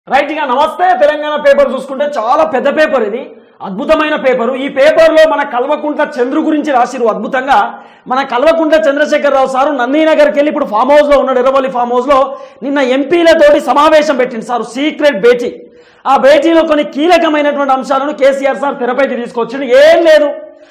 right ఇక నమస్తే Telangana paper చూసుకుంటే చాలా పెద్ద పేపర్ ఇది అద్భుతమైన పేపరు ఈ పేపర్లో మన కల్వకుంట్ల చంద్రు గురించి రాసిరు అద్భుతంగా మన కల్వకుంట్ల చంద్రశేఖరరావు సారు నందీనగర్కి వెళ్ళి ఇప్పుడు ఫామ్ హౌస్లో ఉన్నాడు ఎర్రవల్లి ఫామ్ హౌస్లో నిన్న ఎంపీలతోటి సమావేశం పెట్టింది సార్ సీక్రెట్ భేటీ ఆ భేటీలో కొన్ని కీలకమైనటువంటి అంశాలను కేసీఆర్ సార్ తెరపైకి తీసుకొచ్చిండు ఏం లేదు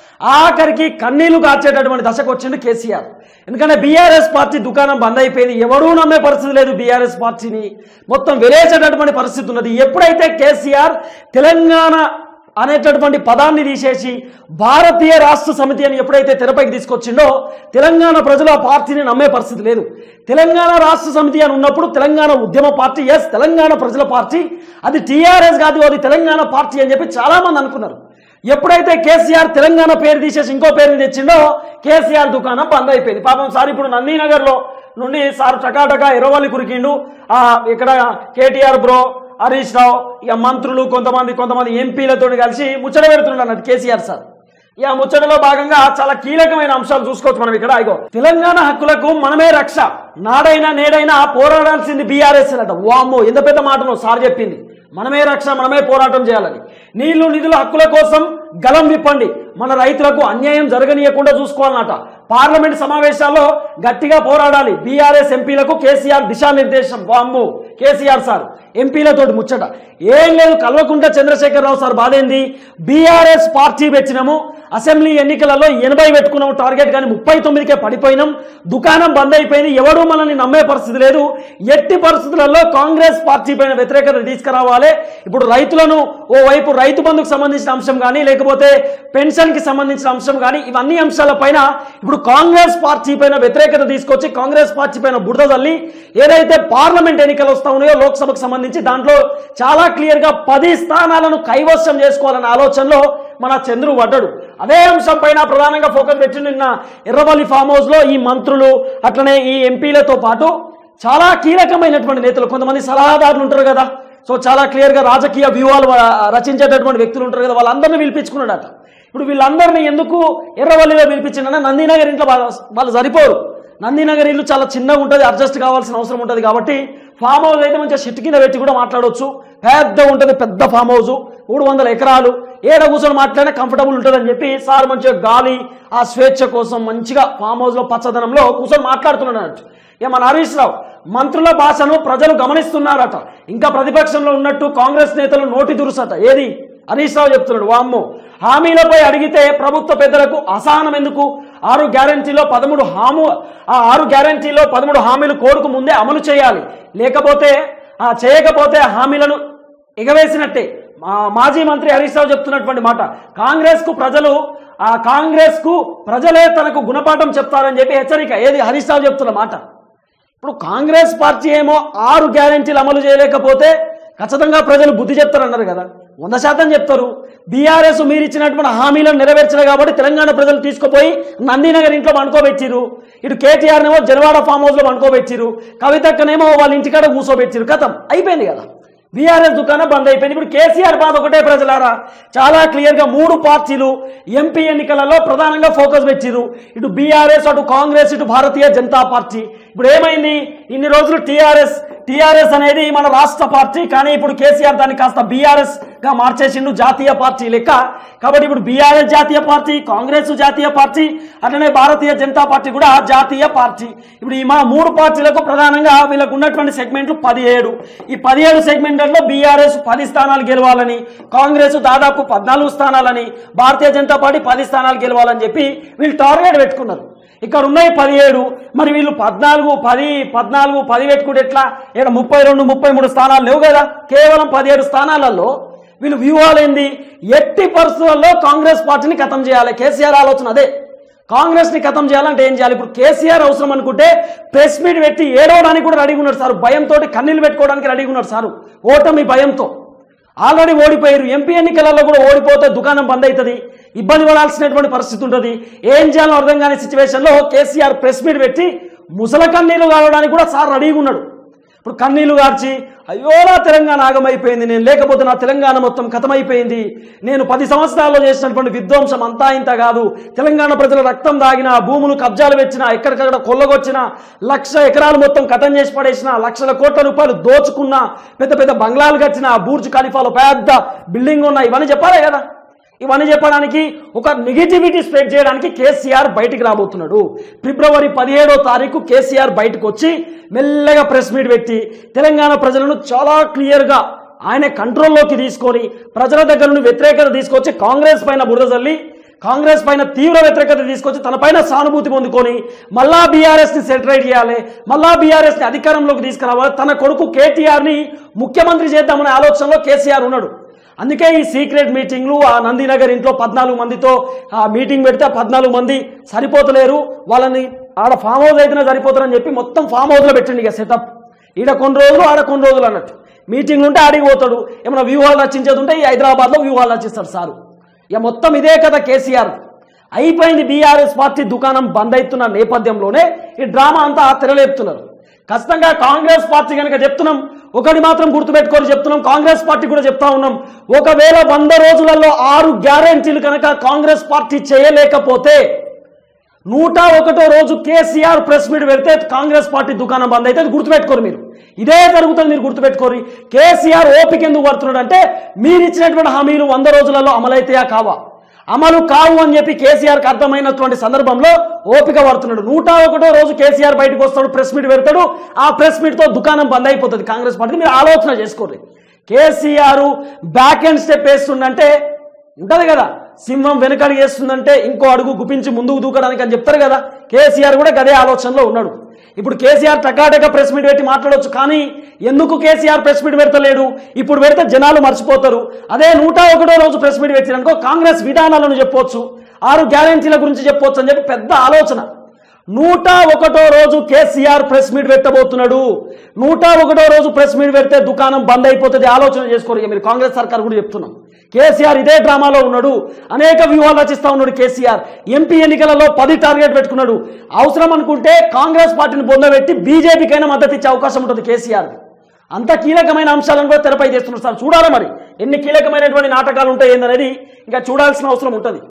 ఆఖరికి కన్నీళ్లు కార్చేటటువంటి దశకు వచ్చిండు కేసీఆర్ ఎందుకంటే బీఆర్ఎస్ పార్టీ దుకాణం బంద్ అయిపోయింది ఎవరూ నమ్మే పరిస్థితి లేదు బీఆర్ఎస్ పార్టీని మొత్తం వెలేసేటటువంటి పరిస్థితి ఉన్నది ఎప్పుడైతే కేసీఆర్ తెలంగాణ అనేటటువంటి పదాన్ని తీసేసి భారతీయ రాష్ట్ర సమితి అని ఎప్పుడైతే తెరపైకి తీసుకొచ్చిండో తెలంగాణ ప్రజలు ఆ పార్టీని నమ్మే పరిస్థితి లేదు తెలంగాణ రాష్ట్ర సమితి అని ఉన్నప్పుడు తెలంగాణ ఉద్యమ పార్టీ ఎస్ తెలంగాణ ప్రజల పార్టీ అది టీఆర్ఎస్ కాదు అది తెలంగాణ పార్టీ అని చెప్పి చాలామంది అనుకున్నారు ఎప్పుడైతే కేసీఆర్ తెలంగాణ పేరు తీసేసి ఇంకో పేరుని తెచ్చిండో కేసీఆర్ దుకాణం బంద్ అయిపోయింది పాపం సార్ ఇప్పుడు నందీనగర్లో నుండి సార్ టకాటకా ఎరవల్లి కురికిండు ఆ, ఇక్కడ కేటీఆర్ బ్రో హరీష్ రావు ఇక మంత్రులు కొంతమంది కొంతమంది ఎంపీలతో కలిసి ముచ్చట పెడుతున్నాడు అన్నట్టు కేసీఆర్ సార్ ఇక ఆ ముచ్చటలో భాగంగా చాలా కీలకమైన అంశాలు చూసుకోవచ్చు మనం ఇక్కడ ఇగో తెలంగాణ హక్కులకు మనమే రక్ష నాడైనా నేడైనా పోరాడాల్సింది బీఆర్ఎస్ అట వామ్మో ఎంత పెద్ద మాటను సార్ చెప్పింది మనమే రక్ష మనమే పోరాటం చేయాలని నీళ్లు నిధుల హక్కుల కోసం గలం విప్పండి మన రైతులకు అన్యాయం జరగనీయకుండా చూసుకోవాలన్నట పార్లమెంట్ సమావేశాల్లో గట్టిగా పోరాడాలి బీఆర్ఎస్ ఎంపీలకు కేసీఆర్ దిశానిర్దేశం వామ్ము కేసీఆర్ సార్ ఎంపీలతోటి ముచ్చట ఏం లేదు కల్వకుంట చంద్రశేఖరరావు సార్ బాధేంది బీఆర్ఎస్ పార్టీ పెట్టినాము అసెంబ్లీ ఎన్నికలలో ఎనభై పెట్టుకున్నాము టార్గెట్ కానీ ముప్పై తొమ్మిదికే పడిపోయినాం దుకాణం బంద్ అయిపోయింది ఎవడూ మనల్ని నమ్మే పరిస్థితి లేదు ఎట్టి పరిస్థితులలో కాంగ్రెస్ పార్టీ పైన వ్యతిరేకత తీసుకురావాలి ఇప్పుడు రైతులను ఓ వైపు రైతు బంధుకు సంబంధించిన అంశం కానీ లేకపోతే పెన్షన్ కి సంబంధించిన అంశం కానీ ఇవన్నీ అంశాల పైన ఇప్పుడు కాంగ్రెస్ పార్టీ పైన వ్యతిరేకత తీసుకొచ్చి కాంగ్రెస్ పార్టీ పైన బురద తల్లి ఏదైతే పార్లమెంట్ ఎన్నికలు వస్తా ఉన్నాయో లోక్సభకు సంబంధించి దాంట్లో చాలా క్లియర్ గా పది స్థానాలను కైవసం చేసుకోవాలన్న ఆలోచనలో మన చంద్రు పడ్డాడు అదే అంశం పైన ప్రధానంగా ఫోకస్ పెట్టి నిన్న ఎర్రవల్లి ఫామ్ హౌస్ లో ఈ మంత్రులు అట్లనే ఈ ఎంపీలతో పాటు చాలా కీలకమైనటువంటి నేతలు కొంతమంది సలహాదారులు ఉంటారు కదా సో చాలా క్లియర్ గా రాజకీయ వ్యూహాలు వ- రచించేటటువంటి వ్యక్తులు ఉంటారు కదా వాళ్ళందరినీ పిలిపించుకున్నాడట ఇప్పుడు వీళ్ళందరినీ ఎందుకు ఎర్రవల్లిలో పిలిపించిండన్నా నందీనగర్ ఇంట్లో వాళ్ళ- వాళ్ళు సరిపోరు నందీనగర్ ఇల్లు చాలా చిన్నగా ఉంటుంది అడ్జస్ట్ కావాల్సిన అవసరం ఉంటుంది కాబట్టి ఫామ్ హౌస్ అయితే మంచిగా షిట్ కింద పెట్టి కూడా మాట్లాడవచ్చు పెద్ద ఉంటుంది పెద్ద ఫామ్ హౌస్ మూడు వందల ఎకరాలు ఏడ కూర్చొని మాట్లాడినా కంఫర్టబుల్ ఉంటుంది అని చెప్పి సార్ మంచిగా గాలి ఆ స్వేచ్ఛ కోసం మంచిగా ఫామ్ హౌస్ లో పచ్చదనంలో కూర్చొని మాట్లాడుతున్నాడు అన్నట్టు ఇక మన హరీష్ రావు మంత్రుల భాషను ప్రజలు గమనిస్తున్నారట ఇంకా ప్రతిపక్షంలో ఉన్నట్టు కాంగ్రెస్ నేతలు నోటి దురుసట ఏది హరీష్ రావు చెప్తున్నాడు వామ్మో హామీలపై అడిగితే ప్రభుత్వ పెద్దలకు అసహనం ఎందుకు ఆరు గ్యారంటీలో పదమూడు హాము ఆ ఆరు గ్యారంటీలో పదమూడు హామీలు కోరుకు ముందే అమలు చేయాలి లేకపోతే ఆ చేయకపోతే ఆ హామీలను ఎగవేసినట్టే మా మాజీ మంత్రి హరీష్ రావు చెప్తున్నటువంటి మాట కాంగ్రెస్ కు ప్రజలు ఆ కాంగ్రెస్ కు ప్రజలే తనకు గుణపాఠం చెప్తారని చెప్పి హెచ్చరిక ఏది హరీష్ రావు చెప్తున్న మాట ఇప్పుడు కాంగ్రెస్ పార్టీ ఏమో ఆరు గ్యారెంటీలు అమలు చేయలేకపోతే ఖచ్చితంగా ప్రజలు బుద్ధి చెప్తారన్నారు కదా వంద శాతం చెప్తారు బీఆర్ఎస్ మీరు ఇచ్చినటువంటి హామీలను నెరవేర్చలే కాబట్టి తెలంగాణ ప్రజలు తీసుకుపోయి నందీనగర్ ఇంట్లో పండుకోబెట్టిరు ఇటు కేటీఆర్నేమో జనవాడ ఫామ్ హౌస్లో పండుకోబెట్టిరు కవితక్కనేమో వాళ్ళ ఇంటికాడ కూర్చోబెట్టిరు కథం అయిపోయింది కదా బీఆర్ఎస్ దుకాణం బంద్ అయిపోయింది ఇప్పుడు కేసీఆర్ బాధ ఒకటే ప్రజలారా చాలా క్లియర్ గా మూడు పార్టీలు ఎంపీ ఎన్నికలలో ప్రధానంగా ఫోకస్ పెట్టిరు ఇటు బీఆర్ఎస్ అటు కాంగ్రెస్ ఇటు భారతీయ జనతా పార్టీ ఇప్పుడు ఏమైంది ఇన్ని రోజులు టీఆర్ఎస్ టీఆర్ఎస్ అనేది మన రాష్ట్ర పార్టీ కానీ ఇప్పుడు కేసీఆర్ దాన్ని కాస్త బీఆర్ఎస్ గా మార్చేసిండు జాతీయ పార్టీ లెక్క కాబట్టి ఇప్పుడు బీఆర్ఎస్ జాతీయ పార్టీ కాంగ్రెస్ జాతీయ పార్టీ అట్లనే భారతీయ జనతా పార్టీ కూడా జాతీయ పార్టీ ఇప్పుడు ఈ మా మూడు పార్టీలకు ప్రధానంగా వీళ్ళకు ఉన్నటువంటి సెగ్మెంట్లు పదిహేడు ఈ పదిహేడు సెగ్మెంట్లలో బీఆర్ఎస్ పది స్థానాలు గెలవాలని కాంగ్రెస్ దాదాపు పద్నాలుగు స్థానాలని భారతీయ జనతా పార్టీ పది స్థానాలు గెలవాలని చెప్పి వీళ్ళు టార్గెట్ పెట్టుకున్నారు ఇక్కడ ఉన్నాయి పదిహేడు మరి వీళ్ళు పద్నాలుగు పది పద్నాలుగు పది పెట్టుకుంటే ఎట్లా ఇక్కడ ముప్పై రెండు ముప్పై మూడు స్థానాలు లేవు కదా కేవలం పదిహేడు స్థానాలలో వీళ్ళు వ్యూహాలు ఏంది ఎట్టి పరిస్థితుల్లో కాంగ్రెస్ పార్టీని ఖతం చేయాలి కేసీఆర్ ఆలోచన అదే కాంగ్రెస్ ని ఖతం చేయాలంటే ఏం చేయాలి ఇప్పుడు కేసీఆర్ అవసరం అనుకుంటే ప్రెస్ మీట్ పెట్టి ఏడవడానికి కూడా రెడీగా ఉన్నాడు సార్ భయంతో కన్నీళ్ళు పెట్టుకోవడానికి రెడీగా ఉన్నాడు సార్ ఓటమి భయంతో ఆల్రెడీ ఓడిపోయారు ఎంపీ ఎన్నికలలో కూడా ఓడిపోతే దుకాణం బంద్ అవుతుంది ఇబ్బంది పడాల్సినటువంటి పరిస్థితి ఉంటుంది ఏం చేయాలో అర్థం కాని సిచ్యువేషన్లో కేసీఆర్ ప్రెస్ మీట్ పెట్టి ముసల కన్నీరు కావడానికి కూడా సార్ రెడీగా ఉన్నాడు ఇప్పుడు కన్నీళ్లు గార్చి అయ్యో నా తెలంగాణ ఆగమైపోయింది నేను లేకపోతే నా తెలంగాణ మొత్తం కథమైపోయింది నేను పది సంవత్సరాల్లో చేసినటువంటి విధ్వంసం అంతా ఇంత కాదు తెలంగాణ ప్రజల రక్తం దాగిన భూములు కబ్జాలు పెట్టిన ఎక్కడికక్కడ కొల్లగొచ్చిన లక్ష ఎకరాలు మొత్తం కథం చేసి పడేసిన లక్షల కోట్ల రూపాయలు దోచుకున్న పెద్ద పెద్ద బంగ్లాలు కట్టిన బూర్జ్ ఖలీఫాలో పెద్ద బిల్డింగ్ ఉన్న ఇవన్నీ చెప్పాలి కదా ఇవన్నీ చెప్పడానికి ఒక నెగిటివిటీ స్ప్రెడ్ చేయడానికి కేసీఆర్ బయటికి రాబోతున్నాడు ఫిబ్రవరి పదిహేడో తారీఖు కేసీఆర్ బయటకు వచ్చి మెల్లగా ప్రెస్ మీట్ పెట్టి తెలంగాణ ప్రజలను చాలా క్లియర్గా ఆయన కంట్రోల్లోకి తీసుకొని ప్రజల దగ్గర నుండి వ్యతిరేకత తీసుకొచ్చి కాంగ్రెస్ పైన బురద జల్లి కాంగ్రెస్ పైన తీవ్ర వ్యతిరేకత తీసుకొచ్చి తన పైన సానుభూతి పొందుకొని మళ్ళా బీఆర్ఎస్ ని సెటరేట్ చేయాలి మళ్ళా బీఆర్ఎస్ ని అధికారంలోకి తీసుకురావాలి తన కొడుకు కేటీఆర్ ని ముఖ్యమంత్రి చేద్దామనే ఆలోచనలో కేసీఆర్ ఉన్నాడు అందుకే ఈ సీక్రెట్ మీటింగ్లు ఆ నందినగర్ ఇంట్లో పద్నాలుగు మందితో ఆ మీటింగ్ పెడితే ఆ పద్నాలుగు మంది సరిపోతలేరు వాళ్ళని ఆడ ఫామ్ హౌస్ అయితేనే సరిపోతారని చెప్పి మొత్తం ఫామ్ హౌస్లో పెట్టండి ఇక సెటప్ ఈడ కొన్ని రోజులు ఆడ కొన్ని రోజులు అన్నట్టు మీటింగ్లు ఉంటే ఆడికి పోతాడు ఏమైనా వ్యూహాలు రచించేది ఉంటే ఈ హైదరాబాద్లో వ్యూహాలు రచిస్తాడు సారు ఇక మొత్తం ఇదే కదా కేసీఆర్ అయిపోయింది బీఆర్ఎస్ పార్టీ దుకాణం బంద్ అవుతున్న నేపథ్యంలోనే ఈ డ్రామా అంతా తెరలేపుతున్నారు ఖచ్చితంగా కాంగ్రెస్ పార్టీ కనుక చెప్తున్నాం ఒకటి మాత్రం గుర్తుపెట్టుకొని చెప్తున్నాం కాంగ్రెస్ పార్టీ కూడా చెప్తా ఉన్నాం ఒకవేళ వంద రోజులలో ఆరు గ్యారెంటీలు కనుక కాంగ్రెస్ పార్టీ చేయలేకపోతే నూట ఒకటో రోజు కేసీఆర్ ప్రెస్ మీట్ పెడితే కాంగ్రెస్ పార్టీ దుకాణం బంద్ అయితే అది గుర్తుపెట్టుకోరు మీరు ఇదే జరుగుతుంది మీరు గుర్తుపెట్టుకోరు కేసీఆర్ ఓపిక ఎందుకు పడుతున్నాడు అంటే మీరు ఇచ్చినటువంటి హామీలు వంద రోజులలో అమలైతాయా కావా అమలు కావు అని చెప్పి కేసీఆర్కి అర్థమైనటువంటి సందర్భంలో ఓపిక పడుతున్నాడు నూట ఒకటో రోజు కేసీఆర్ బయటకు వస్తాడు ప్రెస్ మీట్ పెడతాడు ఆ ప్రెస్ మీట్తో దుకాణం బంద్ అయిపోతుంది కాంగ్రెస్ పార్టీ మీరు ఆలోచన చేసుకోండి కేసీఆర్ బ్యాక్ ఎండ్ స్టెప్ వేస్తుండంటే ఉంటది కదా సింహం వెనకడుగు వేస్తుందంటే ఇంకో అడుగు గుపించి ముందుకు దూకడానికి అని చెప్తారు కదా కేసీఆర్ కూడా గదే ఆలోచనలో ఉన్నాడు ఇప్పుడు కేసీఆర్ టకాటక ప్రెస్ మీట్ పెట్టి మాట్లాడొచ్చు కానీ ఎందుకు కేసీఆర్ ప్రెస్ మీట్ పెడతలేడు ఇప్పుడు పెడితే జనాలు మర్చిపోతారు అదే నూట ఒకటో రోజు ప్రెస్ మీట్ పెట్టిననుకో కాంగ్రెస్ విధానాలను చెప్పొచ్చు ఆరు గ్యారెంటీల గురించి చెప్పొచ్చు అని చెప్పి పెద్ద ఆలోచన నూట ఒకటో రోజు కేసీఆర్ ప్రెస్ మీట్ పెట్టబోతున్నాడు నూట ఒకటో రోజు ప్రెస్ మీట్ పెడితే దుకాణం బంద్ అయిపోతుంది ఆలోచన చేసుకోరు ఇక మీరు కాంగ్రెస్ సర్కార్ కూడా చెప్తున్నాం కేసీఆర్ ఇదే డ్రామాలో ఉన్నాడు అనేక వ్యూహాలు రచిస్తా ఉన్నాడు కేసీఆర్ ఎంపీ ఎన్నికలలో పది టార్గెట్ పెట్టుకున్నాడు అవసరం అనుకుంటే కాంగ్రెస్ పార్టీని పొందబెట్టి బీజేపీకైనా మద్దతు ఇచ్చే అవకాశం ఉంటుంది కేసీఆర్ అంత కీలకమైన అంశాలను కూడా తెరపై చేస్తున్నారు సార్ చూడాలి మరి ఎన్ని కీలకమైనటువంటి నాటకాలు ఉంటాయి ఏందనేది ఇంకా చూడాల్సిన అవసరం ఉంటుంది